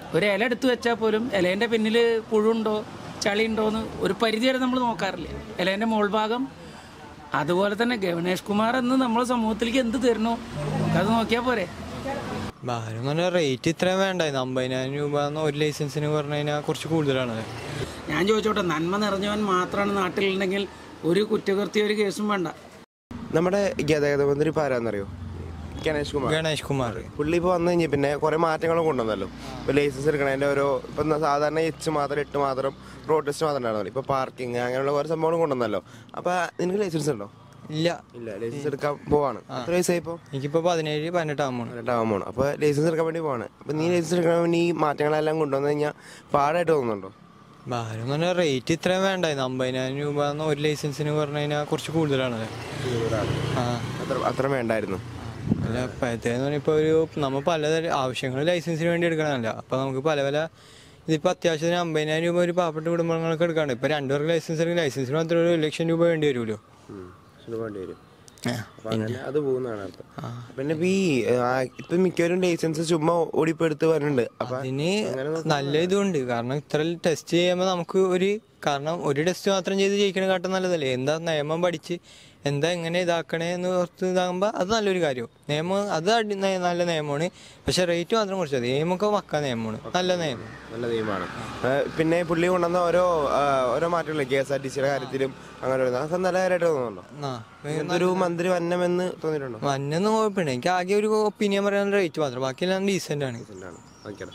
ഒരു ഇല എടുത്തു വെച്ചാൽ പോലും ഇലേൻ്റെ പിന്നിൽ പുഴുണ്ടോ ചളിയുണ്ടോ എന്ന് ഒരു പരിധി വരെ നമ്മൾ നോക്കാറില്ല ഇലേൻ്റെ മോൾഭാഗം അതുപോലെ തന്നെ ഗണേഷ് കുമാർ എന്ന് നമ്മൾ സമൂഹത്തിലേക്ക് എന്ത് തരണോ നമുക്കത് നോക്കിയാൽ പോരെ ഭാരം എന്ന് പറഞ്ഞാൽ റേറ്റ് ഇത്രയും വേണ്ടായിരുന്നു അമ്പതിനായിരം രൂപ എന്ന് ഒരു ലൈസൻസിന് പറഞ്ഞു കഴിഞ്ഞാൽ കുറച്ച് കൂടുതലാണ് ഞാൻ ചോദിച്ചോട്ടെ നന്മ നിറഞ്ഞവൻ മാത്രമാണ് നാട്ടിലുണ്ടെങ്കിൽ ഒരു കുറ്റകൃത്യം ഒരു കേസും വേണ്ട നമ്മുടെ ഗതാഗത മന്ത്രി ഇപ്പൊ ആരാന്നറിയോ ഗണേഷ് കുമാർ ഗണേഷ് കുമാർ പുള്ളി ഇപ്പൊ വന്നു കഴിഞ്ഞാൽ പിന്നെ കുറെ മാറ്റങ്ങളും കൊണ്ടുവന്നല്ലോ ഇപ്പൊ ലൈസൻസ് എടുക്കണതിന്റെ ഓരോ ഇപ്പൊ ന- സാധാരണ എച്ച് മാത്രം എട്ട് മാത്രം റോഡ് ടെസ്റ്റ് മാത്രം ഉണ്ടായിരുന്നല്ലോ ഇപ്പൊ പാർക്കിംഗ് അങ്ങനെയുള്ള കുറെ സംഭവങ്ങളും കൊണ്ടുവന്നല്ലോ അപ്പൊ നിനക്ക് ലൈസൻസ് ഉണ്ടോ ഇല്ല ഇല്ല ലൈസൻസ് എടുക്കാൻ പോവാണ് എത്ര വയസ്സായി ഇപ്പൊ എനിക്കിപ്പോൾ പതിനേഴ് പതിനെട്ടാകുമ്പോൾ പതിനെട്ടാവാൻ പോണ് അപ്പൊ ലൈസൻസ് എടുക്കാൻ വേണ്ടി പോവാണ് അപ്പൊ നീ ലൈസൻസ് എടുക്കാൻ വേണ്ടി ഈ മാറ്റങ്ങളെല്ലാം കൊണ്ടുവന്നു കഴിഞ്ഞാൽ പാടായിട്ട് തോന്നുന്നുണ്ടോ ഭാരം എന്ന് പറഞ്ഞാൽ റേറ്റ് ഇത്രയും വേണ്ടായിരുന്നു അമ്പതിനായിരം രൂപ എന്ന് ഒരു ലൈസൻസിന് പറഞ്ഞു കഴിഞ്ഞാൽ കുറച്ച് കൂടുതലാണ് ആ അത്ര അത്ര വേണ്ടായിരുന്നു അല്ല ഇപ്പോഴത്തേന്ന് പറഞ്ഞാൽ ഇപ്പോൾ ഒരു നമ്മൾ പലതരം ആവശ്യങ്ങൾ ലൈസൻസിന് വേണ്ടി എടുക്കണമല്ല അപ്പോൾ നമുക്ക് പല പല ഇതിപ്പോൾ അത്യാവശ്യത്തിന് അമ്പതിനായിരം രൂപ ഒരു പാവപ്പെട്ട കുടുംബങ്ങൾക്ക് എടുക്കാണ്ട് ഇപ്പോൾ രണ്ടു പേർക്ക് ലൈസൻസ് എടുക്കും ലൈസൻസിന് മാത്രം ഒരു ലക്ഷം രൂപ വേണ്ടി വരുമല്ലോ ഇത് വേണ്ടി വരും അപ്പൊ അങ്ങനെ അത് പോകുന്നതാണ് അർത്ഥം പിന്നെ ഇപ്പൊ ഈ ആ, ഇപ്പൊ മിക്കവരും ലൈസൻസ് ചുമ്മാ ഓടിപ്പോ എടുത്ത് വരുന്നുണ്ട് അപ്പൊ അതിന് നല്ല ഇതുണ്ട് കാരണം ഇത്ര ടെസ്റ്റ് ചെയ്യുമ്പോൾ നമുക്ക് ഒരു കാരണം ഒരു ടെസ്റ്റ് മാത്രം ചെയ്ത് ജയിക്കണ നല്ലതല്ലേ എന്താ നിയമം പഠിച്ച് എന്താ എങ്ങനെ ഇതാക്കണേ എന്ന് ഓർത്ത് ഇതാകുമ്പോൾ അത് നല്ലൊരു കാര്യം നിയമം അത് അടി- ന- നല്ല നിയമമാണ് പക്ഷെ റേറ്റ് മാത്രം കുറച്ച് മതി നിയമമൊക്കെ പക്ക നിയമമാണ് നല്ല നിയമം നല്ല തീരുമാനം പിന്നെ പുള്ളി കൊണ്ടുവന്ന ഓരോ ആ, ഓരോ മാറ്റങ്ങളെ കെ എസ് ആർ ടി സിയുടെ കാര്യത്തിലും അങ്ങനെ വരുന്നത് അതൊക്കെ നല്ല കാര്യമായിട്ട് തോന്നുന്നുണ്ടോ ആ എന്തൊരു മന്ത്രി വന്നമെന്ന് തോന്നിയിട്ടുണ്ടോ മഞ്ഞൊന്നും കുഴപ്പമില്ല എനിക്ക് ആകെ ഒരു ഒപ്പീനിയൻ പറയാൻ റേറ്റ് മാത്രം ബാക്കിയെല്ലാം ഡീസൻ്റ് ആണ് എന്താണ് ഓക്കേടാ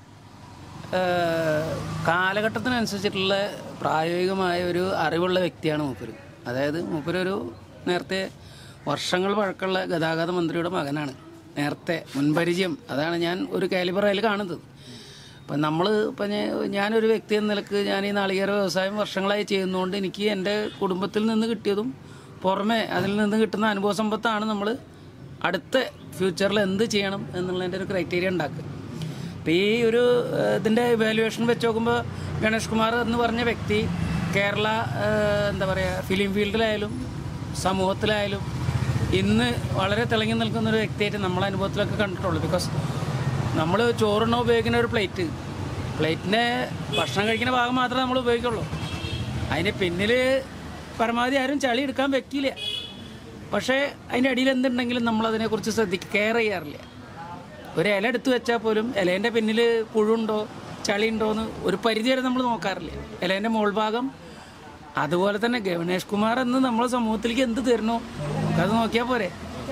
ഏഹ് കാലഘട്ടത്തിനനുസരിച്ചിട്ടുള്ള പ്രായോഗികമായ ഒരു അറിവുള്ള വ്യക്തിയാണ് മൂപ്പര് അതായത് മൂപ്പര് ഒരു നേരത്തെ വർഷങ്ങൾ പഴക്കമുള്ള ഗതാഗത മന്ത്രിയുടെ മകനാണ് നേരത്തെ മുൻപരിചയം അതാണ് ഞാൻ ഒരു കാലിബർ അതിൽ കാണുന്നത് അപ്പം നമ്മൾ ഇപ്പം ഞാനൊരു വ്യക്തി എന്ന നിലക്ക് ഞാൻ ഈ നാളികേര വ്യവസായം വർഷങ്ങളായി ചെയ്യുന്നതുകൊണ്ട് എനിക്ക് എൻ്റെ കുടുംബത്തിൽ നിന്ന് കിട്ടിയതും പുറമെ അതിൽ നിന്ന് കിട്ടുന്ന അനുഭവ സമ്പത്താണ് നമ്മൾ അടുത്ത ഫ്യൂച്ചറിൽ എന്ത് ചെയ്യണം എന്നുള്ളതിൻ്റെ ഒരു ക്രൈറ്റീരിയ ഉണ്ടാക്കുക അപ്പോൾ ഈ ഒരു ഏഹ്, ഇതിൻ്റെ ഇവാലുവേഷൻ വെച്ച് നോക്കുമ്പോൾ ഗണേഷ് കുമാർ എന്ന് പറഞ്ഞ വ്യക്തി കേരള ഏഹ്, എന്താ പറയുക ഫിലിം ഫീൽഡിലായാലും സമൂഹത്തിലായാലും ഇന്ന് വളരെ തിളങ്ങി നിൽക്കുന്ന ഒരു വ്യക്തിയായിട്ട് നമ്മളെ അനുഭവത്തിലൊക്കെ കണ്ടിട്ടുള്ളൂ ബിക്കോസ് നമ്മൾ ചോറുണ്ണ ഉപയോഗിക്കുന്ന ഒരു പ്ലേറ്റ് പ്ലേറ്റിൻ്റെ ഭക്ഷണം കഴിക്കുന്ന ഭാഗം മാത്രമേ നമ്മൾ ഉപയോഗിക്കുള്ളൂ അതിന് പിന്നിൽ പരമാവധി ആരും ചളി എടുക്കാൻ പറ്റില്ല പക്ഷേ അതിൻ്റെ അടിയിൽ എന്തുണ്ടെങ്കിലും നമ്മൾ അതിനെക്കുറിച്ച് ശ്രദ്ധിക്കുക കെയർ ചെയ്യാറില്ല ഒരു ഇല എടുത്തു വെച്ചാൽ പോലും ഇലേൻ്റെ പിന്നിൽ പുഴുണ്ടോ ചളിയുണ്ടോ എന്ന് ഒരു പരിധി വരെ നമ്മൾ നോക്കാറില്ല ഇലേൻ്റെ മോൾഭാഗം അതുപോലെ തന്നെ ഗണേഷ് കുമാർ എന്ന് നമ്മൾ സമൂഹത്തിലേക്ക് എന്ത് തരണോ നമുക്കത് നോക്കിയാൽ പോരെ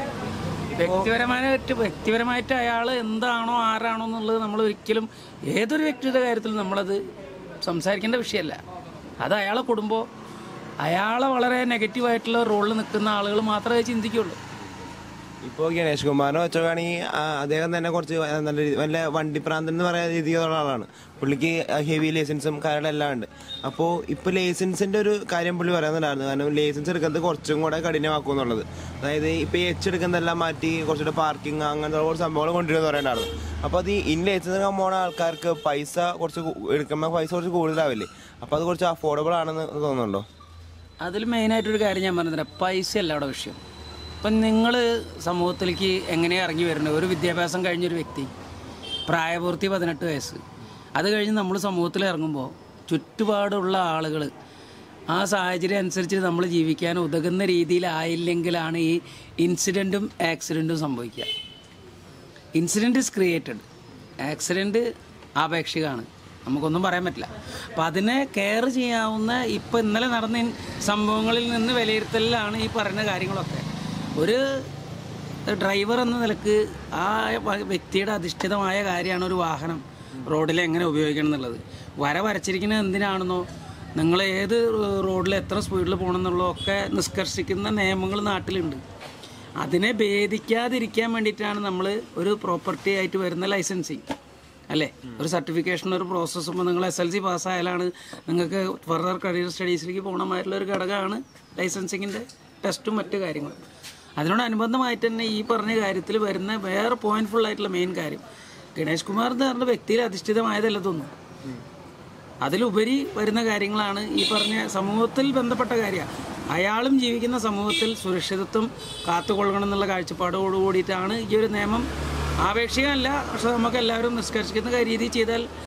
വ്യക്തിപരമായിട്ട് വ്യക്തിപരമായിട്ട് അയാൾ എന്താണോ ആരാണോ എന്നുള്ളത് നമ്മൾ ഒരിക്കലും ഏതൊരു വ്യക്തിയുടെ കാര്യത്തിലും നമ്മളത് സംസാരിക്കേണ്ട വിഷയമല്ല അത് അയാളെ കുടുംബം അയാളെ വളരെ നെഗറ്റീവായിട്ടുള്ള റോളിൽ നിൽക്കുന്ന ആളുകൾ മാത്രമേ ചിന്തിക്കുള്ളൂ ഇപ്പോൾ ഗണേഷ് കുമാറിനെ വെച്ചോക്കുകയാണെങ്കിൽ അദ്ദേഹം തന്നെ കുറച്ച് നല്ല രീതി- വല്ല വണ്ടിപ്രാന്തൻ എന്ന് പറയുന്ന രീതിയിലുള്ള ആളാണ് പുള്ളിക്ക് ഹെവി ലൈസൻസും കാര്യങ്ങളെല്ലാം ഉണ്ട് അപ്പോൾ ഇപ്പോൾ ലൈസൻസിന്റെ ഒരു കാര്യം പുള്ളി പറയുന്നുണ്ടായിരുന്നു കാരണം ലൈസൻസ് എടുക്കുന്നത് കുറച്ചും കൂടെ കഠിനമാക്കും എന്നുള്ളത് അതായത് ഇപ്പോൾ ഈ എച്ച് എടുക്കുന്നതെല്ലാം മാറ്റി കുറച്ചുകൂടെ പാർക്കിംഗ് അങ്ങനത്തെ കുറച്ച് സംഭവങ്ങൾ കൊണ്ടുവരുമെന്ന് പറയുന്നുണ്ടായിരുന്നു അപ്പോൾ അത് ഈ ഇൻ ലൈസൻസ് എടുക്കാൻ പോണ ആൾക്കാർക്ക് പൈസ കുറച്ച് കൂ- എടുക്കുമ്പോൾ പൈസ കുറച്ച് കൂടുതലാവില്ലേ അപ്പോൾ അത് കുറച്ച് അഫോർഡബിൾ ആണെന്ന് തോന്നുന്നുണ്ടോ അതിൽ മെയിനായിട്ടൊരു കാര്യം ഞാൻ പറഞ്ഞുതരാം പൈസയല്ല അവിടെ വിഷയം ഇപ്പം നിങ്ങൾ സമൂഹത്തിലേക്ക് എങ്ങനെയാണ് ഇറങ്ങി വരുന്നത് ഒരു വിദ്യാഭ്യാസം കഴിഞ്ഞൊരു വ്യക്തി പ്രായപൂർത്തി പതിനെട്ട് വയസ്സ് അത് കഴിഞ്ഞ് നമ്മൾ സമൂഹത്തിൽ ഇറങ്ങുമ്പോൾ ചുറ്റുപാടുള്ള ആളുകൾ ആ സാഹചര്യം അനുസരിച്ച് നമ്മൾ ജീവിക്കാൻ ഉതകുന്ന രീതിയിലായില്ലെങ്കിലാണ് ഈ ഇൻസിഡൻറ്റും ആക്സിഡൻറ്റും സംഭവിക്കുക ഇൻസിഡൻറ്റ് ഇസ് ക്രിയേറ്റഡ് ആക്സിഡൻറ്റ് ആപേക്ഷികമാണ് നമുക്കൊന്നും പറയാൻ പറ്റില്ല അപ്പം അതിനെ കെയർ ചെയ്യാവുന്ന ഇപ്പം ഇന്നലെ നടന്ന ഇൻ- സംഭവങ്ങളിൽ നിന്ന് വിലയിരുത്തലിലാണ് ഈ പറയുന്ന കാര്യങ്ങളൊക്കെ ഒരു ഡ്രൈവർ എന്ന നിലക്ക് ആ വ- വ്യക്തിയുടെ അധിഷ്ഠിതമായ കാര്യമാണ് ഒരു വാഹനം റോഡിൽ എങ്ങനെ ഉപയോഗിക്കണം എന്നുള്ളത് വര വരച്ചിരിക്കുന്നത് എന്തിനാണെന്നോ നിങ്ങൾ ഏത് റോഡിൽ എത്ര സ്പീഡിൽ പോകണം എന്നുള്ളതൊക്കെ നിഷ്കർഷിക്കുന്ന നിയമങ്ങൾ നാട്ടിലുണ്ട് അതിനെ ഭേദിക്കാതിരിക്കാൻ വേണ്ടിയിട്ടാണ് നമ്മൾ ഒരു പ്രോപ്പർട്ടി ആയിട്ട് വരുന്ന ലൈസൻസിങ് അല്ലേ ഒരു സർട്ടിഫിക്കേഷൻ ഒരു പ്രോസസ്സ് ഇപ്പോൾ നിങ്ങൾ എസ് എൽ സി പാസ്സായാലാണ് നിങ്ങൾക്ക് ഫർദർ കരിയർ സ്റ്റഡീസിലേക്ക് പോകണമായിട്ടുള്ള ഒരു ഘടകമാണ് ലൈസൻസിങ്ങിൻ്റെ ടെസ്റ്റും മറ്റു കാര്യങ്ങളും അതിനോടനുബന്ധമായിട്ട് തന്നെ ഈ പറഞ്ഞ കാര്യത്തിൽ വരുന്ന വേറെ പോയിന്റ്ഫുൾ ആയിട്ടുള്ള മെയിൻ കാര്യം ഗണേഷ് കുമാർ എന്ന് പറഞ്ഞ വ്യക്തിയിൽ അധിഷ്ഠിതമായതല്ല ഇതൊന്നും അതിലുപരി വരുന്ന കാര്യങ്ങളാണ് ഈ പറഞ്ഞ സമൂഹത്തിൽ ബന്ധപ്പെട്ട കാര്യമാണ് അയാളും ജീവിക്കുന്ന സമൂഹത്തിൽ സുരക്ഷിതത്വം കാത്തുകൊള്ളണം എന്നുള്ള കാഴ്ചപ്പാടോട് കൂടിയിട്ടാണ് ഈ ഒരു നിയമം ആപേക്ഷികമല്ല പക്ഷെ നമുക്ക് എല്ലാവരും നിഷ്കർഷിക്കുന്ന രീതി ചെയ്താൽ